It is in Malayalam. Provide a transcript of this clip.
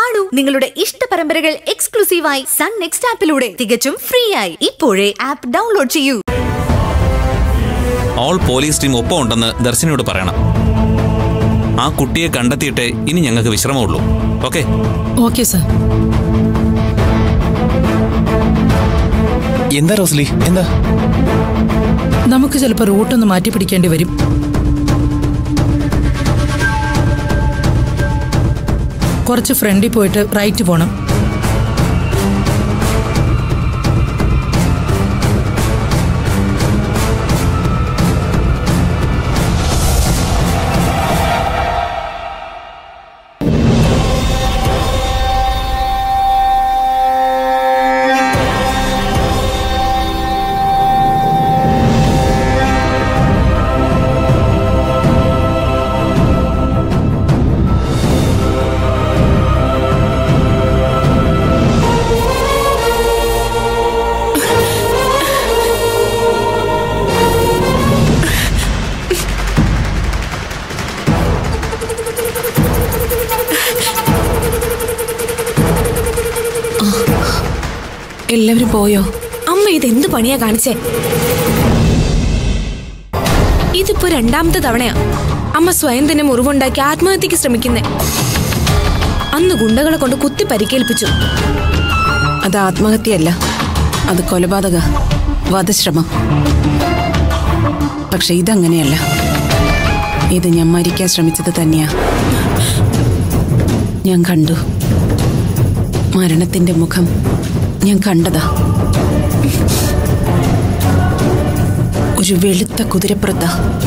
കാണൂ നിങ്ങളുടെ ഇഷ്ട പരമ്പരകൾ എക്സ്ക്ലൂസീവായി സൺ നെക്സ്റ്റ് ആപ്പിലൂടെ തികച്ചും ഫ്രീ ആയി ഇപ്പോഴേ ആപ്പ് ഡൗൺലോഡ് ചെയ്യൂ ഓൾ പോലീസ് ടീം ഒപ്പം ഉണ്ടെന്ന് ദർശനയോട് പറയണം ആ കുട്ടിയെ കണ്ടെത്തിയിട്ടേ ഇനി ഞങ്ങൾക്ക് വിശ്രമമുള്ളൂ ഓക്കെ ഓക്കെ സർ എന്താ റോസ്ലി എന്താ നമുക്ക് ചിലപ്പോൾ റൂട്ടൊന്ന് മാറ്റി പിടിക്കേണ്ടി വരും കുറച്ച് ഫ്രണ്ടിൽ പോയിട്ട് റൈറ്റ് പോണം എല്ലാവരും പോയോ അമ്മ ഇത് എന്ത് പണിയാ കാണിച്ചേ ഇതിപ്പോ രണ്ടാമത്തെ തവണയാ അമ്മ സ്വയം തന്നെ മുറിവുണ്ടാക്കി ആത്മഹത്യക്ക് ശ്രമിക്കുന്നേ അന്ന് ഗുണ്ടകളെ കൊണ്ട് കുത്തി പരിക്കേൽപ്പിച്ചു അത് ആത്മഹത്യയല്ല അത് കൊലപാതക വധശ്രമം പക്ഷെ ഇതങ്ങനെയല്ല ഇത് ഞാൻ മരിക്കാൻ ശ്രമിച്ചത് തന്നെയാ ഞാൻ കണ്ടു മരണത്തിന്റെ മുഖം ഞാൻ കണ്ടതാ ഒരു വെളുത്ത കുതിരപ്പുറത്താ